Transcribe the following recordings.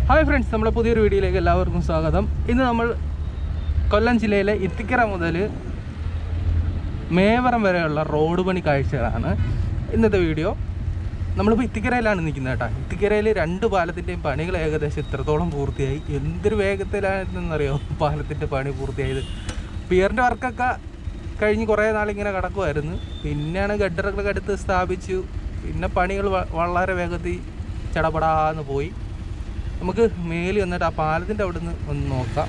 Hi friends നമ്മുടെ പുതിയൊരു വീഡിയോയിലേക്ക് എല്ലാവർക്കും സ്വാഗതം ഇന്ന് നമ്മൾ കൊല്ലം ജില്ലയിലെ ഇത്തിക്കര മുതൽ മേവറം വരെയുള്ള റോഡ് പണി കാഴ്ചകളാണ് ഇന്നത്തെ വീഡിയോ നമ്മളിപ്പോൾ ഇത്തിക്കരയിലാണ് നിൽക്കുന്നത് കേട്ടോ ഇത്തിക്കരയിൽ രണ്ട് പാലത്തിൻ്റെയും പണികൾ ഏകദേശം ഇത്രത്തോളം പൂർത്തിയായി എന്തൊരു വേഗത്തിലാണെന്നറിയോ പാലത്തിൻ്റെ പണി പൂർത്തിയായത് പിയറിൻ്റെ വർക്കൊക്കെ കഴിഞ്ഞ് കുറേ നാളിങ്ങനെ കിടക്കുമായിരുന്നു പിന്നെയാണ് ഗഡറുകളൊക്കെ എടുത്ത് സ്ഥാപിച്ചു പിന്നെ പണികൾ വ- വളരെ വേഗത്തിൽ ചടപടാന്ന് പോയി നമുക്ക് മേലിൽ വന്നിട്ട് ആ പാലത്തിൻ്റെ അവിടെ നിന്ന് ഒന്ന് നോക്കാം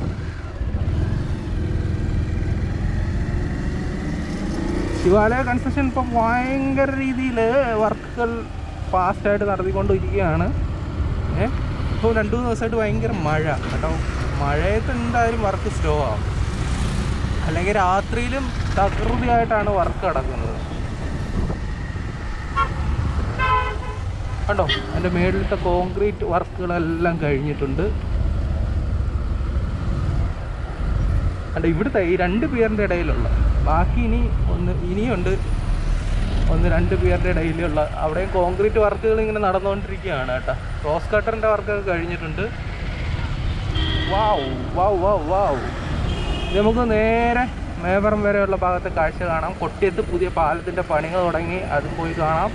ശിവാലയ കൺസ്ട്രക്ഷൻ ഇപ്പം ഭയങ്കര രീതിയിൽ വർക്കുകൾ ഫാസ്റ്റായിട്ട് നടത്തിക്കൊണ്ടിരിക്കുകയാണ് ഏ ഇപ്പോൾ രണ്ട് മൂന്ന് ദിവസമായിട്ട് ഭയങ്കര മഴ കേട്ടോ മഴയത്ത് എന്തായാലും വർക്ക് സ്ലോ ആവും അല്ലെങ്കിൽ രാത്രിയിലും തകൃതിയായിട്ടാണ് വർക്ക് നടക്കുന്നത് കണ്ടോ എൻ്റെ മേളിലത്തെ കോൺക്രീറ്റ് വർക്കുകളെല്ലാം കഴിഞ്ഞിട്ടുണ്ട് കണ്ടോ ഇവിടുത്തെ ഈ രണ്ട് പിയറിൻ്റെ ഇടയിലുള്ള ബാക്കി ഇനി ഒന്ന് ഇനിയുണ്ട് ഒന്ന് രണ്ട് പിയറിൻ്റെ ഇടയിലുള്ള അവിടെയും കോൺക്രീറ്റ് വർക്കുകൾ ഇങ്ങനെ നടന്നുകൊണ്ടിരിക്കുകയാണ് കേട്ടോ റോസ് കട്ടറിൻ്റെ വർക്കൊക്കെ കഴിഞ്ഞിട്ടുണ്ട് വാവ് വാവ് വാവ് വാവ് ഇനി നമുക്ക് നേരെ മേവറം വരെയുള്ള ഭാഗത്തെ കാഴ്ച കാണാം കൊട്ടിയത്ത് പുതിയ പാലത്തിൻ്റെ പണികൾ തുടങ്ങി അതും പോയി കാണാം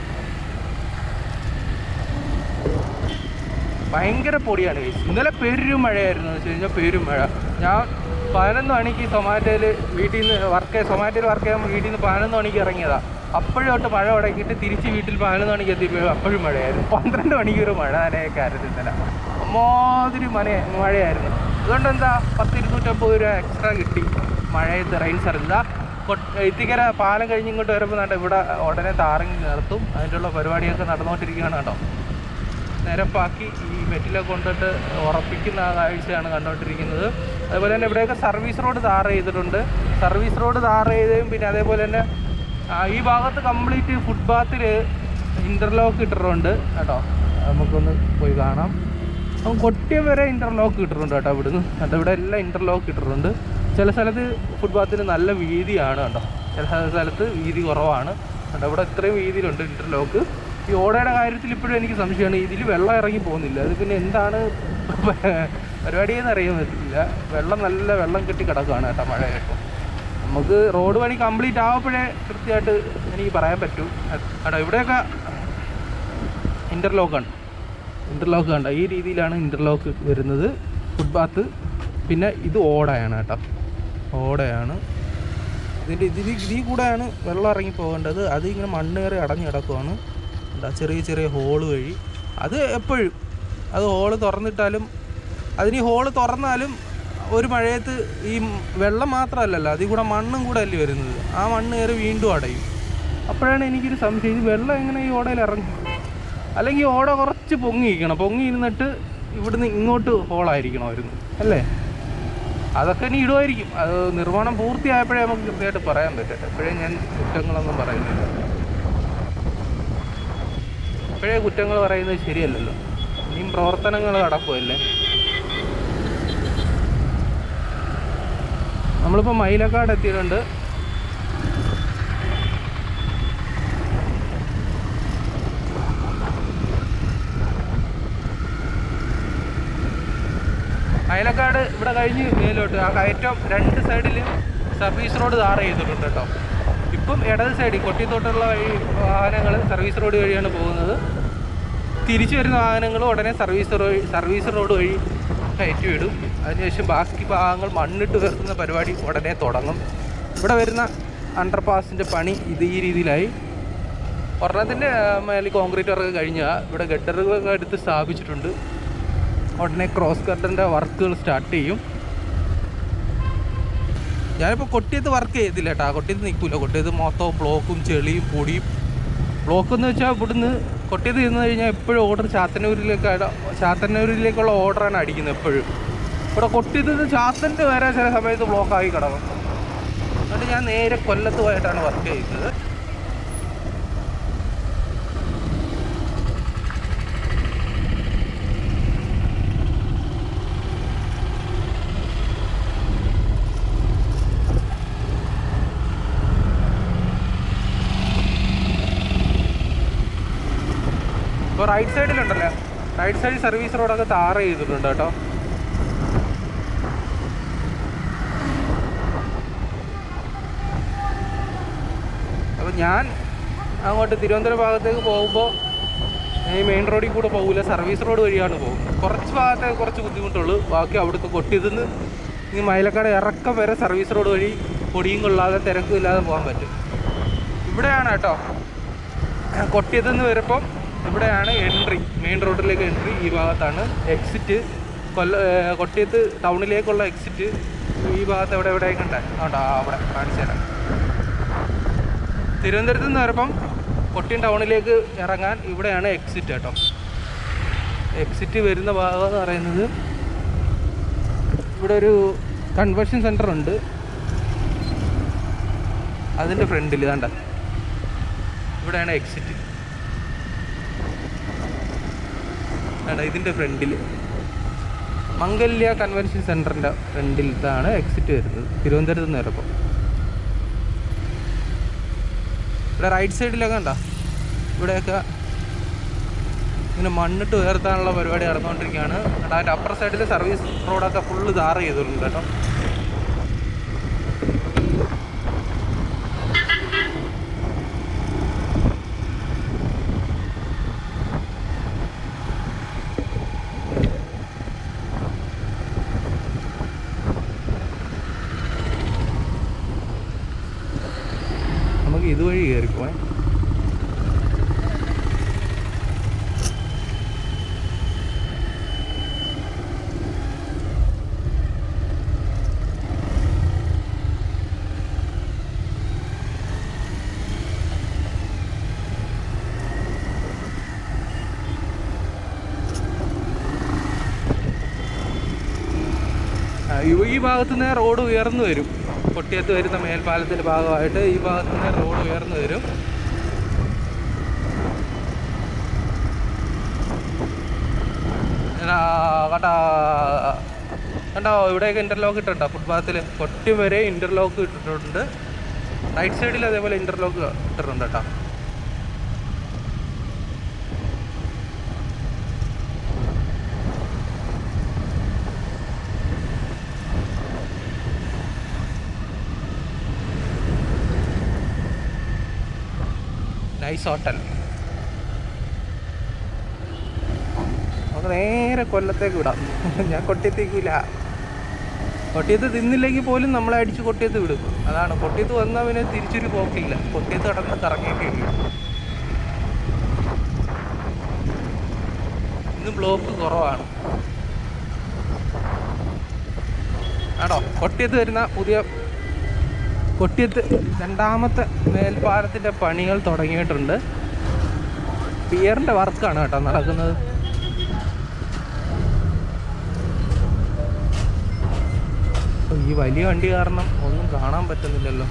ഭയങ്കര പൊടിയാണ് guys. ഇന്നലെ പെരും മഴയായിരുന്നു എന്ന് വെച്ച് കഴിഞ്ഞാൽ പെരും മഴ ഞാൻ പതിനൊന്ന് മണിക്ക് സൊമാറ്റോയിൽ വീട്ടിൽ നിന്ന് വർക്ക് സൊമാറ്റോയിൽ വർക്ക് ചെയ്യാൻ വീട്ടിൽ നിന്ന് പതിനൊന്ന് മണിക്ക് ഇറങ്ങിയതാ അപ്പോഴും തൊട്ട് മഴ തുടങ്ങിയിട്ട് തിരിച്ച് വീട്ടിൽ പതിനൊന്ന് മണിക്ക് എത്തിയപ്പോഴും അപ്പോഴും മഴയായിരുന്നു പന്ത്രണ്ട് മണിക്കൂർ മഴ നനയൊക്കെ ആയിരുന്നു ഇന്നലെ അമ്മാതിരി മന മഴയായിരുന്നു അതുകൊണ്ട് എന്താ പത്ത് ഇരുന്നൂറ്റമ്പത് രൂപ എക്സ്ട്രാ കിട്ടി മഴയത്ത് റെയിൻ സർവീസ് ഇത്തിക്കര പാലം കഴിഞ്ഞ് ഇങ്ങോട്ട് വരുമ്പോൾ വേണ്ട ഇവിടെ ഉടനെ താറങ്ങി നിർത്തും അതിൻ്റെയുള്ള പരിപാടിയൊക്കെ നടന്നുകൊണ്ടിരിക്കുകയാണ് കേട്ടോ നിരപ്പാക്കി ഈ മെറ്റിലൊക്കെ കൊണ്ടിട്ട് ഉറപ്പിക്കുന്ന ആ കാഴ്ചയാണ് കണ്ടുകൊണ്ടിരിക്കുന്നത് അതുപോലെ തന്നെ ഇവിടെയൊക്കെ സർവീസ് റോഡ് താർ ചെയ്തിട്ടുണ്ട് സർവീസ് റോഡ് താർ ചെയ്തതും പിന്നെ അതേപോലെ തന്നെ ആ, ഈ ഭാഗത്ത് കംപ്ലീറ്റ് ഫുട്പാത്തിൽ ഇൻ്റർലോക്ക് ഇട്ടിട്ടുണ്ട് കേട്ടോ നമുക്കൊന്ന് പോയി കാണാം അപ്പം കൊട്ടിയം വരെ ഇൻ്റർലോക്ക് ഇട്ടിട്ടുണ്ട് കേട്ടോ ഇവിടുന്ന് കേട്ടോ ഇവിടെ എല്ലാം ഇൻ്റർലോക്ക് ഇട്ടിട്ടുണ്ട് ചില സ്ഥലത്ത് ഫുട്പാത്തിന് നല്ല വീതിയാണ് കേട്ടോ ചില സ്ഥലത്ത് വീതി കുറവാണ് കേട്ടോ ഇവിടെ ഇത്രയും വീതിയിലുണ്ട് ഇൻ്റർലോക്ക് ഈ ഓടയുടെ കാര്യത്തിൽ ഇപ്പോഴും എനിക്ക് സംശയമാണ് ഇതിൽ വെള്ളം ഇറങ്ങി പോകുന്നില്ല അത് പിന്നെ എന്താണ് പരിപാടിയെന്ന് അറിയാൻ പറ്റില്ല വെള്ളം നല്ല വെള്ളം കെട്ടി കിടക്കുകയാണ് കേട്ടോ മഴയായപ്പോൾ നമുക്ക് റോഡ് പണി കംപ്ലീറ്റ് ആവുമ്പോഴേ കൃത്യമായിട്ട് എനിക്ക് പറയാൻ പറ്റൂ കേട്ടോ ഇവിടെയൊക്കെ ഇൻ്റർലോക്കാണ് ഇൻ്റർലോക്ക് കണ്ട ഈ രീതിയിലാണ് ഇൻ്റർലോക്ക് വരുന്നത് ഫുട്പാത്ത് പിന്നെ ഇത് ഓടയാണ് കേട്ടോ ഓടയാണ് ഇതിൻ്റെ ഇതിൽ ഇതിൽ കൂടെയാണ് വെള്ളം ഇറങ്ങി പോകേണ്ടത് അത് ഇങ്ങനെ മണ്ണ് കയറി അടഞ്ഞു കിടക്കുവാണ് എന്താ ചെറിയ ചെറിയ ഹോള് വഴി അത് എപ്പോഴും അത് ഹോള് തുറന്നിട്ടാലും അതിന് ഈ ഹോള് തുറന്നാലും ഒരു മഴയത്ത് ഈ വെള്ളം മാത്രമല്ലല്ലോ അതിൽ കൂടെ മണ്ണും കൂടെ അല്ലേ വരുന്നത് ആ മണ്ണ് കയറി വീണ്ടും അടയും അപ്പോഴാണ് എനിക്കൊരു സംശയം ഇത് വെള്ളം എങ്ങനെ ഈ ഓടയിൽ ഇറങ്ങും അല്ലെങ്കിൽ ഈ ഓട കുറച്ച് പൊങ്ങിയിരിക്കണം പൊങ്ങി ഇരുന്നിട്ട് ഇവിടുന്ന് ഇങ്ങോട്ട് ഹോളായിരിക്കണമായിരുന്നു അല്ലേ അതൊക്കെ ഇനി ഇടുമായിരിക്കും അത് നിർമ്മാണം പൂർത്തിയായപ്പോഴേ നമുക്ക് കൃത്യമായിട്ട് പറയാൻ പറ്റട്ടെ ഇപ്പോഴേ ഞാൻ കുറ്റങ്ങളൊന്നും പറയുന്നില്ല ഇപ്പോഴേ കുറ്റങ്ങൾ പറയുന്നത് ശരിയല്ലല്ലോ ഇനിയും പ്രവർത്തനങ്ങൾ നടക്കുമല്ലേ നമ്മളിപ്പോൾ മൈലക്കാട് എത്തിയിട്ടുണ്ട് അയലക്കാട് ഇവിടെ കഴിഞ്ഞ് മേലോട്ട് ആ കയറ്റം രണ്ട് സൈഡിലും സർവീസ് റോഡ് താറ ചെയ്തിട്ടുണ്ട് കേട്ടോ ഇപ്പം ഇടത് സൈഡിൽ കൊട്ടിത്തോട്ടുള്ള വഴി വാഹനങ്ങൾ സർവീസ് റോഡ് വഴിയാണ് പോകുന്നത് തിരിച്ചു വരുന്ന വാഹനങ്ങൾ ഉടനെ സർവീസ് റോഡ് സർവീസ് റോഡ് വഴി കയറ്റി വിടും അതിനുശേഷം ബാക്കി ഭാഗങ്ങൾ മണ്ണിട്ട് ഉയർത്തുന്ന പരിപാടി ഉടനെ തുടങ്ങും ഇവിടെ വരുന്ന അണ്ടർപാസിൻ്റെ പണി ഇത് ഈ രീതിയിലായി ഒരെണ്ണത്തിൻ്റെ മേലിൽ കോൺക്രീറ്റ് വർക്ക് കഴിഞ്ഞാൽ ഇവിടെ ഗഡറുകളൊക്കെ എടുത്ത് സ്ഥാപിച്ചിട്ടുണ്ട് ഉടനെ ക്രോസ് കട്ടറിൻ്റെ വർക്കുകൾ സ്റ്റാർട്ട് ചെയ്യും ഞാനിപ്പോൾ കൊട്ടിയത്ത് വർക്ക് ചെയ്തില്ല കേട്ടോ കൊട്ടിയത്ത് നിൽക്കില്ല കൊട്ടിയത്ത് മൊത്തം ബ്ലോക്കും ചെളിയും പൊടിയും ബ്ലോക്ക് എന്ന് വെച്ചാൽ ഇവിടുന്ന് കൊട്ടിയത്ത് ചെന്ന് കഴിഞ്ഞാൽ എപ്പോഴും ഓർഡർ ചാത്തന്നൂരിലേക്കാണ് ചാത്തന്നൂരിലേക്കുള്ള ഓർഡറാണ് അടിക്കുന്നത് എപ്പോഴും ഇവിടെ കൊട്ടിയത്ത് നിന്ന് ചാത്തൻ്റെ വരെ ചില സമയത്ത് ബ്ലോക്കായി കിടക്കും എന്നിട്ട് ഞാൻ നേരെ കൊല്ലത്ത് പോയിട്ടാണ് വർക്ക് ചെയ്യുന്നത് ഇപ്പോൾ റൈറ്റ് സൈഡിലുണ്ടല്ലോ റൈറ്റ് സൈഡ് സർവീസ് റോഡൊക്കെ താറ് ചെയ്തിട്ടുണ്ട് കേട്ടോ അപ്പോൾ ഞാൻ അങ്ങോട്ട് തിരുവനന്തപുരം ഭാഗത്തേക്ക് പോകുമ്പോൾ ഈ മെയിൻ റോഡിൽ കൂടെ പോകില്ല സർവീസ് റോഡ് വഴിയാണ് പോകും കുറച്ച് ഭാഗത്തെ കുറച്ച് ബുദ്ധിമുട്ടുള്ളൂ ബാക്കി അവിടുത്തെ കൊട്ടിയതിന്ന് ഈ മയിലക്കാട് ഇറക്കം വരെ സർവീസ് റോഡ് വഴി പൊടിയും കൊള്ളാതെ തിരക്കും ഇല്ലാതെ പോകാൻ പറ്റും ഇവിടെയാണ് കേട്ടോ കൊട്ടിയത്ത് നിന്ന് വരുമ്പം ഇവിടെയാണ് എൻട്രി മെയിൻ റോഡിലേക്ക് എൻട്രി ഈ ഭാഗത്താണ് എക്സിറ്റ് കൊല്ല ഏർ കൊട്ടിയത്ത് ടൗണിലേക്കുള്ള എക്സിറ്റ് ഈ ഭാഗത്ത് എവിടെ എവിടെ കണ്ട അതുകൊണ്ട് അവിടെ കാണിച്ചു തരാം തിരുവനന്തപുരത്ത് നിന്ന് വരുമ്പം കൊട്ടിയം ടൗണിലേക്ക് ഇറങ്ങാൻ ഇവിടെയാണ് എക്സിറ്റ് കേട്ടോ എക്സിറ്റ് വരുന്ന ഭാഗം എന്ന് പറയുന്നത് ഇവിടെ ഒരു കൺവെൻഷൻ സെൻറ്റർ ഉണ്ട് അതിൻ്റെ ഫ്രണ്ടിൽ കണ്ട ഇവിടെയാണ് എക്സിറ്റ് വേണ്ട ഇതിൻ്റെ ഫ്രണ്ടിൽ മംഗല്യ കൺവെൻഷൻ സെൻറ്ററിൻ്റെ ഫ്രണ്ടിലത്താണ് എക്സിറ്റ് വരുന്നത് തിരുവനന്തപുരത്ത് നിന്ന് വരുമ്പോൾ ഇവിടെ റൈറ്റ് സൈഡിലൊക്കെ കണ്ട ഇവിടെയൊക്കെ ഇങ്ങനെ മണ്ണിട്ട് ഉയർത്താനുള്ള പരിപാടി നടന്നുകൊണ്ടിരിക്കുകയാണ് എന്നിട്ട് അതിൻ്റെ അപ്പുറ സൈഡിൽ സർവീസ് റോഡൊക്കെ ഫുള്ള് ധാർ ചെയ്തിട്ടുണ്ട് കേട്ടോ നമുക്ക് ഇതുവഴി കയറിപ്പോയെ ആ, ഈ- ഈ ഭാഗത്തു നിന്ന് റോഡ് ഉയർന്നു വരും കൊട്ടിയത്ത് വരുന്ന മേൽപ്പാലത്തിൻ്റെ ഭാഗമായിട്ട് ഈ ഭാഗത്തു നിന്ന് റോഡ് ഉയർന്നു വരും ആ, കണ്ടാ കണ്ടോ ഇവിടെയൊക്കെ ഇൻ്റർലോക്ക് ഇട്ടിട്ടുണ്ടോ ഫുട്പാത്തിൽ കൊട്ടിയം വരെ ഇൻ്റർലോക്ക് ഇട്ടിട്ടുണ്ട് റൈറ്റ് സൈഡിൽ അതേപോലെ ഇൻ്റർലോക്ക് ഇട്ടിട്ടുണ്ട് കേട്ടോ നൈസ് ഹോട്ടൽ നമുക്ക് നേരെ കൊല്ലത്തേക്ക് വിടാം ഞാൻ കൊട്ടിയത്തേക്കില്ല കൊട്ടിയത്ത് തിന്നില്ലെങ്കിൽ പോലും നമ്മളെ അടിച്ച് കൊട്ടിയത്ത് വിടും അതാണ് കൊട്ടിയത്ത് വന്നാൽ പിന്നെ തിരിച്ചൊരു പോക്കില്ല കൊട്ടിയത്ത് കടന്ന് കറങ്ങിയൊക്കെ ഇന്ന് ബ്ലോക്ക് കുറവാണ് ആണോ കൊട്ടിയത്ത് വരുന്ന പുതിയ കൊട്ടിയത്ത് രണ്ടാമത്തെ മേൽപ്പാലത്തിൻ്റെ പണികൾ തുടങ്ങിയിട്ടുണ്ട് പിയറിൻ്റെ വർക്കാണ് കേട്ടോ നടക്കുന്നത് ഓ, ഈ വലിയ വണ്ടി കാരണം ഒന്നും കാണാൻ പറ്റുന്നില്ലല്ലോ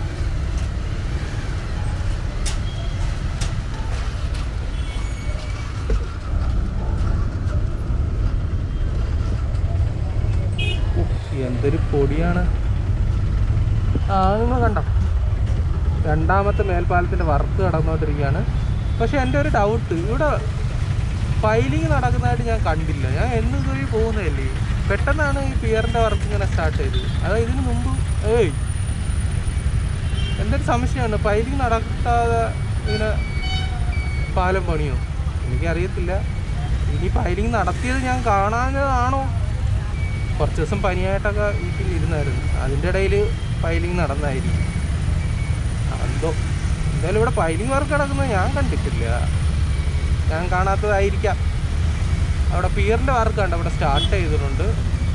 ഉഫ്, എന്തൊരു പൊടിയാണ് ആ നിങ്ങൾ കണ്ടോ രണ്ടാമത്തെ മേൽപ്പാലത്തിൻ്റെ വർക്ക് നടന്നുകൊണ്ടിരിക്കുകയാണ് പക്ഷെ എൻ്റെ ഒരു ഡൗട്ട് ഇവിടെ ഫൈലിംഗ് നടക്കുന്നതായിട്ട് ഞാൻ കണ്ടില്ല ഞാൻ എന്ന് ഇതുവഴി പോകുന്നതല്ലേ പെട്ടെന്നാണ് ഈ പിയറിൻ്റെ വർക്ക് ഇങ്ങനെ സ്റ്റാർട്ട് ചെയ്തത് അതായത് ഇതിന് മുമ്പ് ഏയ് എൻ്റെ ഒരു സംശയമാണ് ഫൈലിംഗ് നടത്താതെ ഇങ്ങനെ പാലം പണിയോ എനിക്കറിയത്തില്ല ഇനി ഫൈലിംഗ് നടത്തിയത് ഞാൻ കാണാഞ്ഞതാണോ കുറച്ച് ദിവസം പനിയായിട്ടൊക്കെ വീട്ടിൽ ഇരുന്നായിരുന്നു അതിൻ്റെ ഇടയിൽ ഫൈലിംഗ് നടന്നായിരിക്കും എന്തോ എന്തായാലും ഇവിടെ ഫൈലിംഗ് വർക്ക് നടക്കുന്നത് ഞാൻ കണ്ടിട്ടില്ല ഞാൻ കാണാത്തതായിരിക്കാം അവിടെ പിയറിൻ്റെ വർക്ക് ഉണ്ട് അവിടെ സ്റ്റാർട്ട് ചെയ്തിട്ടുണ്ട്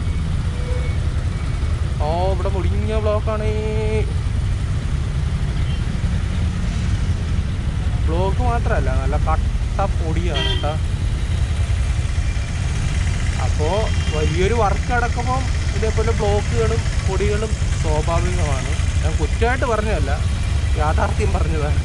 ഓ ഇവിടെ മുടിഞ്ഞ ബ്ലോക്കാണ് ബ്ലോക്ക് മാത്രമല്ല നല്ല കട്ട പൊടിയാണ് കേട്ടോ അപ്പോൾ വലിയൊരു വർക്ക് അടക്കുമ്പം ഇതേപോലെ ബ്ലോക്കുകളും പൊടികളും സ്വാഭാവികമാണ് ഞാൻ കുറ്റമായിട്ട് പറഞ്ഞതല്ല യാഥാർത്ഥ്യം പറഞ്ഞതാണ്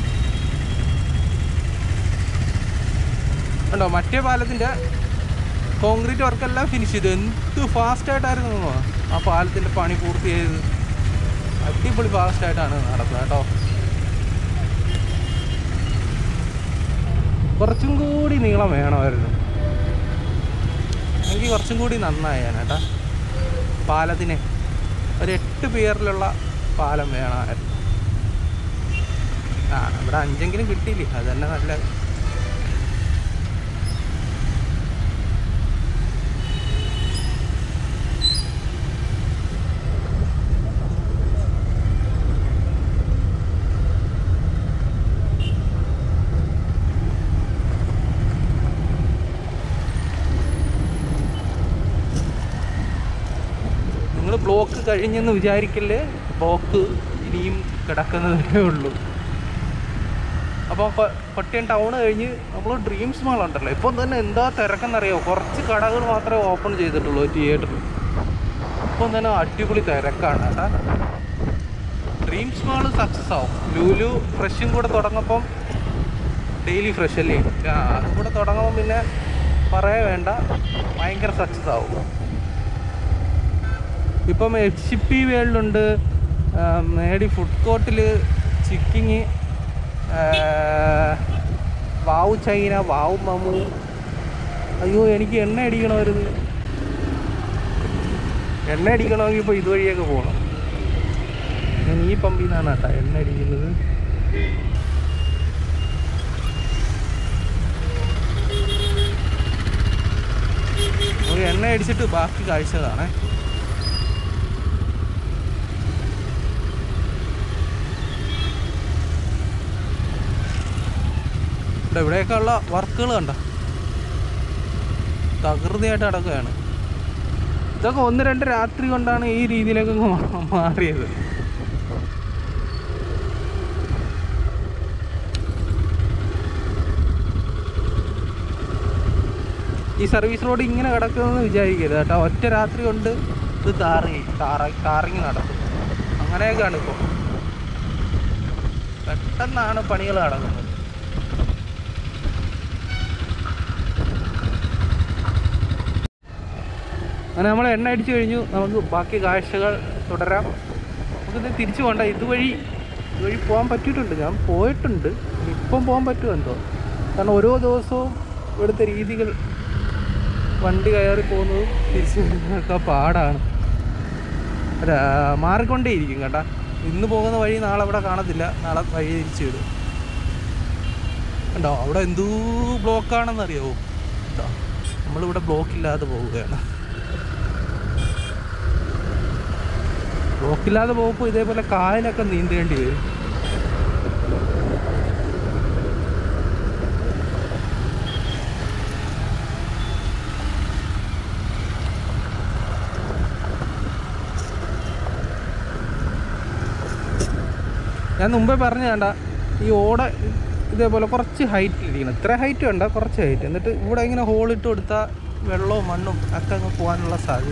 ഉണ്ടോ മറ്റേ പാലത്തിൻ്റെ കോൺക്രീറ്റ് വർക്കെല്ലാം ഫിനിഷ് ചെയ്തു എന്ത് ഫാസ്റ്റായിട്ടായിരുന്നു എന്നോ ആ പാലത്തിൻ്റെ പണി പൂർത്തി ചെയ്ത് അടിപൊളി ഫാസ്റ്റായിട്ടാണ് നടന്നത് കേട്ടോ കുറച്ചും കൂടി നീളം വേണമായിരുന്നു എനിക്ക് കുറച്ചും കൂടി നന്നായാണ് കേട്ടാ പാലത്തിന് ഒരു എട്ട് പിയറിലുള്ള പാലം വേണമായിരുന്നു ആ നമ്മുടെ അഞ്ചെങ്കിലും കിട്ടിയില്ലേ അത് തന്നെ നല്ല നിങ്ങൾ ബ്ലോക്ക് കഴിഞ്ഞെന്ന് വിചാരിക്കല്ലേ ബ്ലോക്ക് ഇനിയും കിടക്കുന്നതേ ഉള്ളൂ അപ്പോൾ കൊട്ടിയം ടൗൺ കഴിഞ്ഞ് നമ്മൾ ഡ്രീംസ് മാൾ ഉണ്ടല്ലോ ഇപ്പം തന്നെ എന്താ തിരക്കെന്നറിയോ കുറച്ച് കടകൾ മാത്രമേ ഓപ്പൺ ചെയ്തിട്ടുള്ളൂ തിയേറ്ററിൽ ഇപ്പം തന്നെ അടിപൊളി തിരക്കാണ് കേട്ടാ ഡ്രീംസ് മാൾ സക്സസ് ആവും ലൂലു ഫ്രഷും കൂടെ തുടങ്ങപ്പം ഡെയിലി ഫ്രഷ് അല്ലേ ആ അതും കൂടെ തുടങ്ങുമ്പോൾ പിന്നെ പറയേ വേണ്ട ഭയങ്കര സക്സസ് ആവും ഇപ്പം എച്ച് പി വേൾഡുണ്ട് മേടി ഫുഡ് കോർട്ടിൽ ചിക്കിങ് വാവ് ചൈന വാവ് മമു അയ്യോ എനിക്ക് എണ്ണ അടിക്കണമായിരുന്നു എണ്ണ അടിക്കണമെങ്കിൽ ഇപ്പോൾ ഇതുവഴിയൊക്കെ പോകണം ഞാൻ ഈ പമ്പിൽ നിന്നാണ് കേട്ടോ എണ്ണ അടിക്കുന്നത് ഒരു എണ്ണ അടിച്ചിട്ട് ബാക്കി കാഴ്ച കാണേ ഇവിടെ ഇവിടെയൊക്കെ ഉള്ള വർക്കുകൾ കണ്ട തകൃതിയായിട്ട് നടക്കുകയാണ് ഇതൊക്കെ ഒന്ന് രണ്ട് രാത്രി കൊണ്ടാണ് ഈ രീതിയിലേക്ക് മാ- മാറിയത് ഈ സർവീസ് റോഡ് ഇങ്ങനെ കിടക്കുന്നതെന്ന് വിചാരിക്കരുത് കേട്ടോ ഒറ്റ രാത്രി കൊണ്ട് ഇത് താറി താറ താറിങ് നടക്കും അങ്ങനെയൊക്കെയാണ് ഇപ്പോൾ പെട്ടെന്നാണ് പണികൾ നടക്കുന്നത് അങ്ങനെ നമ്മൾ എണ്ണ അടിച്ചു കഴിഞ്ഞു നമുക്ക് ബാക്കി കാഴ്ചകൾ തുടരാം നമുക്കിത് തിരിച്ചു പോകണ്ട ഇതുവഴി ഇതുവഴി പോകാൻ പറ്റിയിട്ടുണ്ട് ഞാൻ പോയിട്ടുണ്ട് ഇപ്പം പോകാൻ പറ്റുമോ എന്തോ കാരണം ഓരോ ദിവസവും ഇവിടുത്തെ രീതികൾ വണ്ടി കയറി പോകുന്നതും തിരിച്ചു വരുന്നതൊക്കെ പാടാണ് അല്ല മാറിക്കൊണ്ടേയിരിക്കും കേട്ടാ ഇന്ന് പോകുന്ന വഴി നാളെ അവിടെ കാണത്തില്ല നാളെ വഴി തിരിച്ചു വരും കണ്ടോ അവിടെ എന്തോ ബ്ലോക്കാണെന്ന് അറിയാവോ കേട്ടോ നമ്മളിവിടെ ബ്ലോക്ക് ഇല്ലാതെ പോവുകയാണ് ബ്ലോക്ക് ഇല്ലാതെ പോകുമ്പോൾ ഇതേപോലെ കായലൊക്കെ നീന്തേണ്ടി വരും ഞാൻ മുമ്പേ പറഞ്ഞു വേണ്ട ഈ ഓട ഇതേപോലെ കുറച്ച് ഹൈറ്റിൽ ഇരിക്കണം ഇത്ര ഹൈറ്റ് വേണ്ട കുറച്ച് ഹൈറ്റ് എന്നിട്ട് ഇവിടെ ഇങ്ങനെ ഹോളിട്ട് കൊടുത്താൽ വെള്ളവും മണ്ണും ഒക്കെ അങ്ങ് പോകാനുള്ള സാധ്യത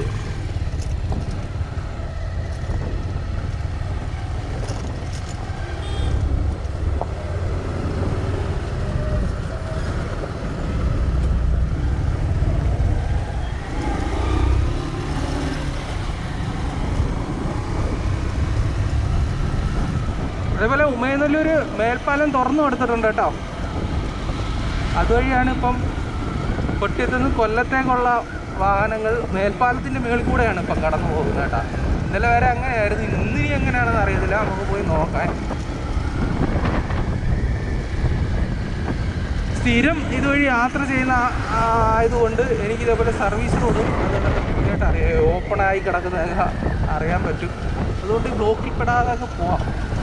അതേപോലെ ഉമയനല്ലൂർ മേൽപ്പാലം തുറന്നു കൊടുത്തിട്ടുണ്ട് കേട്ടോ അതുവഴിയാണ് ഇപ്പം കൊട്ടിയത്തുനിന്ന് കൊല്ലത്തേക്കുള്ള വാഹനങ്ങൾ മേൽപ്പാലത്തിൻ്റെ മേളിൽ കൂടെയാണ് ഇപ്പം കടന്നു പോകുന്നത് കേട്ടോ ഇന്നലെ വരെ അങ്ങനെയായിരുന്നു ഇന്നിനി എങ്ങനെയാണെന്ന് അറിയത്തില്ല നമുക്ക് പോയി നോക്കാം സ്ഥിരം ഇതുവഴി യാത്ര ചെയ്യുന്ന ആ- ആ- ആയതുകൊണ്ട് എനിക്ക് ഇതേപോലെ സർവീസ് റോഡും അതൊക്കെ പുതിയതായിട്ട് അറിയാം ഓപ്പണായി കിടക്കുന്നതൊക്കെ അറിയാൻ പറ്റും അതുകൊണ്ട് ഈ ബ്ലോക്കിൽ പെടാതെ ഒക്കെ പോവാം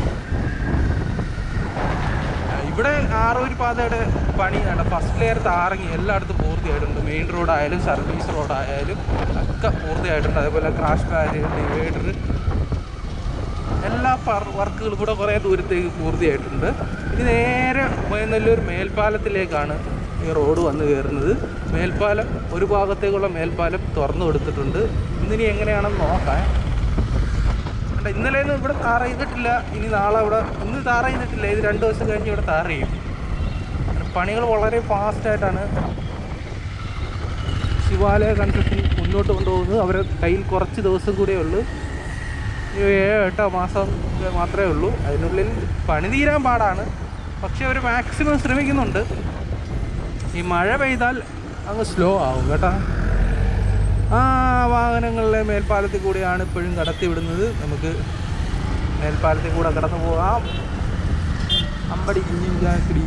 ആ, ഇവിടെ ആറൂര് പാതയുടെ പണിയാണ് ഫസ്റ്റ് ലെയർ താറങ്ങി എല്ലായിടത്തും പൂർത്തിയായിട്ടുണ്ട് മെയിൻ റോഡായാലും സർവീസ് റോഡായാലും ഒക്കെ പൂർത്തിയായിട്ടുണ്ട് അതേപോലെ ക്രാഷ് ബാരിയർ ഡിവൈഡർ എല്ലാ വർക്കുകളും കൂടെ കുറേ ദൂരത്തേക്ക് പൂർത്തിയായിട്ടുണ്ട് ഇനി നേരെ മയനല്ലൂർ മേൽപ്പാലത്തിലേക്കാണ് ഈ റോഡ് വന്ന് കയറുന്നത് മേൽപ്പാലം ഒരു ഭാഗത്തേക്കുള്ള മേൽപ്പാലം തുറന്നു കൊടുത്തിട്ടുണ്ട് ഇന്നിനി എങ്ങനെയാണെന്ന് നോക്കാം കണ്ടോ, ഇന്നലെയൊന്നും ഇവിടെ താറ ചെയ്തിട്ടില്ല ഇനി നാളെ ഇവിടെ ഇന്ന് താറ ചെയ്തിട്ടില്ല ഇത് രണ്ട് ദിവസം കഴിഞ്ഞ് ഇവിടെ താറ ചെയ്യും പണികൾ വളരെ ഫാസ്റ്റായിട്ടാണ് ശിവാലയ കൺസ്ട്രക്ഷൻ മുന്നോട്ട് കൊണ്ടുപോകുന്നത് അവരുടെ കയ്യിൽ കുറച്ച് ദിവസം കൂടെ ഉള്ളൂ ഒരു ഏഴോ എട്ടോ മാസം മാത്രമേ ഉള്ളൂ അതിനുള്ളിൽ പണി തീരാൻ പാടാണ് പക്ഷെ അവർ മാക്സിമം ശ്രമിക്കുന്നുണ്ട് ഈ മഴ പെയ്താൽ അങ്ങ് സ്ലോ ആവും കേട്ടോ ആ വാഹനങ്ങളിലെ മേൽപ്പാലത്തിൽ കൂടെയാണ് ഇപ്പോഴും കടത്തി വിടുന്നത് നമുക്ക് മേൽപ്പാലത്തിൽ കൂടെ കടന്നു പോകാം അമ്പടി കുഞ്ഞിഞ്ചാക്കിടി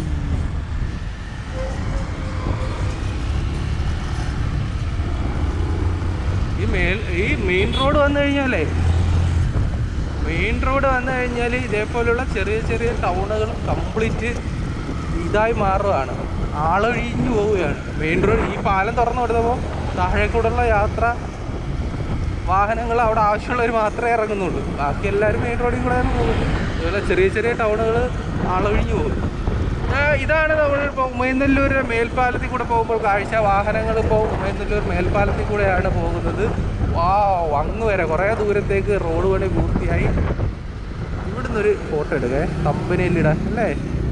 ഈ മേൽ ഈ മെയിൻ റോഡ് വന്നു കഴിഞ്ഞാലേ മെയിൻ റോഡ് വന്നു കഴിഞ്ഞാൽ ഇതേപോലുള്ള ചെറിയ ചെറിയ ടൗണുകൾ കംപ്ലീറ്റ് ഇതായി മാറുകയാണ് ആളൊഴിഞ്ഞു പോവുകയാണ് മെയിൻ റോഡ് ഈ പാലം തുറന്നു കൊടുത്തപ്പോൾ താഴേക്കൂടെയുള്ള യാത്ര വാഹനങ്ങൾ അവിടെ ആവശ്യമുള്ളവർ മാത്രമേ ഇറങ്ങുന്നുള്ളൂ ബാക്കി എല്ലാവരും മെയിൻ റോഡിൽ കൂടെയാണ് പോകുന്നത് അതുപോലെ ചെറിയ ചെറിയ ടൗണുകൾ ആളൊഴിഞ്ഞു പോകും ആ, ഇതാണ് നമ്മൾ ഇപ്പോൾ ഉമയനെല്ലൂർ മേൽപ്പാലത്തിൽ കൂടെ പോകുമ്പോൾ കാഴ്ച വാഹനങ്ങൾ ഇപ്പോൾ ഉമയനെല്ലൂർ മേൽപ്പാലത്തിൽ കൂടെയാണ് പോകുന്നത് വാ അങ്ങ് വരെ കുറേ ദൂരത്തേക്ക് റോഡ് പണി പൂർത്തിയായി ഇവിടുന്ന് ഒരു ഫോട്ടോ എടുക്കേ കമ്പനിയിലിടാൻ അല്ലേ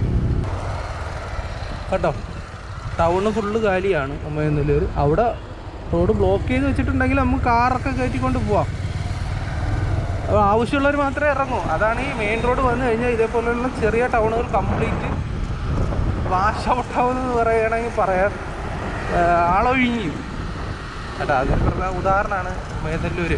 കേട്ടോ ടൗണ് ഫുള്ള് കാലിയാണ് ഉമയനെല്ലൂർ അവിടെ റോഡ് ബ്ലോക്ക് ചെയ്ത് വെച്ചിട്ടുണ്ടെങ്കിൽ നമുക്ക് കാറൊക്കെ കയറ്റിക്കൊണ്ട് പോവാം അപ്പോൾ ആവശ്യമുള്ളവർ മാത്രമേ ഇറങ്ങൂ അതാണ് ഈ മെയിൻ റോഡ് വന്നു കഴിഞ്ഞാൽ ഇതേപോലെയുള്ള ചെറിയ ടൗണുകൾ കംപ്ലീറ്റ് വാഷ് ഔട്ട് ആവുമെന്ന് പറയുകയാണെങ്കിൽ പറയാൻ ആ, ആളൊഴിഞ്ഞു കേട്ടോ അതിന് പറഞ്ഞ ഉദാഹരണമാണ് മേതല്ലൂര്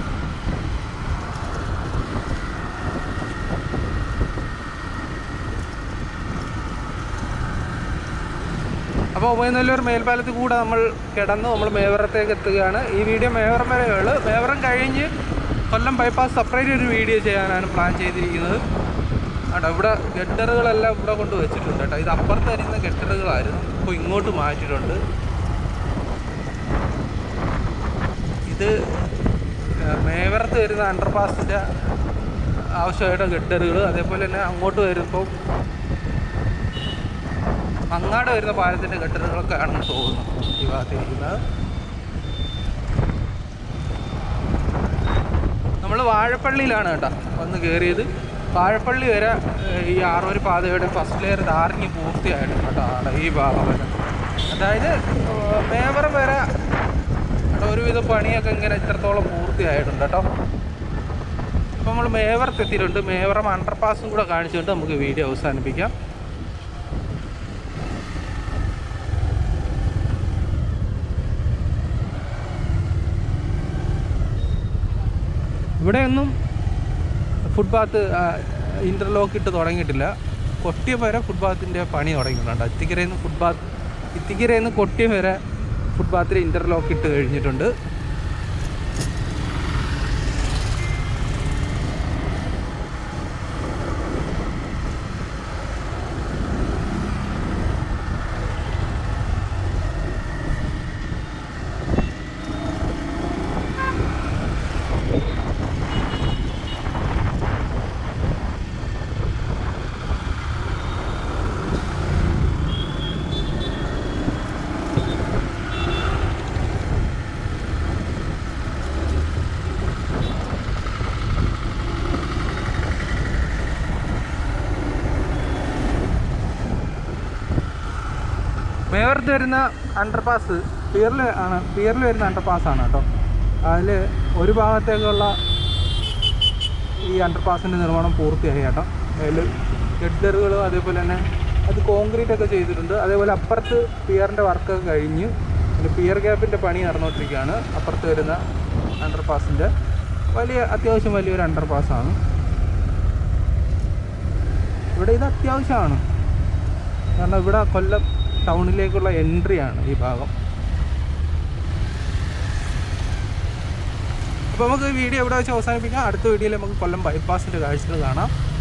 അപ്പോൾ ഉമയനല്ലൂർ മേൽപ്പാലത്തിൽ കൂടെ നമ്മൾ കിടന്ന് നമ്മൾ മേവറത്തേക്ക് എത്തുകയാണ് ഈ വീഡിയോ മേവറം വരെയുള്ളൂ മേവറം കഴിഞ്ഞ് കൊല്ലം ബൈപ്പാസ് സെപ്പറേറ്റ് ഒരു വീഡിയോ ചെയ്യാനാണ് പ്ലാൻ ചെയ്തിരിക്കുന്നത് കേട്ടോ ഇവിടെ ഗട്ടറുകളെല്ലാം ഇവിടെ കൊണ്ട് വെച്ചിട്ടുണ്ട് കേട്ടോ ഇത് അപ്പുറത്ത് വരുന്ന ഗട്ടറുകളായിരുന്നു ഇപ്പോൾ ഇങ്ങോട്ട് മാറ്റിയിട്ടുണ്ട് ഇത് ആ, മേവറത്ത് വരുന്ന അണ്ടർപാസിൻ്റെ ആവശ്യമായിട്ട് ഗട്ടറുകൾ അതേപോലെ തന്നെ അങ്ങോട്ട് വരുമ്പോൾ മങ്ങാട് വരുന്ന പാലത്തിൻ്റെ ഗട്ടറുകളൊക്കെ ആണെന്ന് തോന്നുന്നു ഈ ഭാഗത്തിരിക്കുന്നത് നമ്മൾ വാഴപ്പള്ളിയിലാണ് കേട്ടോ വന്ന് കയറിയത് വാഴപ്പള്ളി വരെ ഏഹ്, ഈ ആറൂര് പാതയുടെ ഫസ്റ്റ് ലെയർ ധാരണി പൂർത്തിയായിട്ടുണ്ട് കേട്ടോ അവിടെ ഈ ഭാഗം വരെ അതായത് ഏഹ്, മേവറം വരെ അവിടെ ഒരുവിധ പണിയൊക്കെ ഇങ്ങനെ ഇത്രത്തോളം പൂർത്തിയായിട്ടുണ്ട് കേട്ടോ അപ്പോൾ നമ്മൾ മേവറത്ത് എത്തിയിട്ടുണ്ട് മേവറം അണ്ടർപാസും കൂടെ കാണിച്ചുകൊണ്ട് നമുക്ക് വീഡിയോ അവസാനിപ്പിക്കാം ഇവിടെയൊന്നും ഫുട്പാത്ത് ഇൻ്റർലോക്ക് ഇട്ട് തുടങ്ങിയിട്ടില്ല കൊട്ടിയം വരെ ഫുട്പാത്തിൻ്റെ പണി തുടങ്ങിയിട്ടുണ്ട് ഇത്തിക്കരയിൽ നിന്ന് ഫുട്പാത്ത് ഇത്തിക്കരയിൽ നിന്ന് കൊട്ടിയം വരെ ഫുട്പാത്തിൽ ഇൻ്റർലോക്ക് ഇട്ട് കഴിഞ്ഞിട്ടുണ്ട് മേവറത്ത് വരുന്ന അണ്ടർപാസ് പിയറിൽ ആണ് പിയറിൽ വരുന്ന അണ്ടർപാസ് ആണ് കേട്ടോ അതിൽ ഒരു ഭാഗത്തേക്കുള്ള ഈ അണ്ടർപാസിൻ്റെ നിർമ്മാണം പൂർത്തിയായി കേട്ടോ അതിൽ ഗഡറുകളും അതേപോലെ തന്നെ അത് കോൺക്രീറ്റ് ഒക്കെ ചെയ്തിട്ടുണ്ട് അതേപോലെ അപ്പുറത്ത് പിയറിൻ്റെ വർക്കൊക്കെ കഴിഞ്ഞ് അതിൽ പിയർ ഗ്യാപ്പിൻ്റെ പണി നടന്നുകൊണ്ടിരിക്കുകയാണ് അപ്പുറത്ത് വരുന്ന അണ്ടർപാസിൻ്റെ വലിയ അത്യാവശ്യം വലിയൊരു അണ്ടർപാസ്സാണ് ഇവിടെ ഇത് അത്യാവശ്യമാണ് കാരണം ഇവിടെ കൊല്ലം ടൗണിലേക്കുള്ള എൻട്രി ആണ് ഈ ഭാഗം അപ്പോൾ നമുക്ക് ഈ വീഡിയോ ഇവിടെ വെച്ച് അവസാനിപ്പിക്കാം അടുത്ത വീഡിയോയിൽ നമുക്ക് കൊല്ലം ബൈപ്പാസിൻ്റെ കാഴ്ചകൾ കാണാം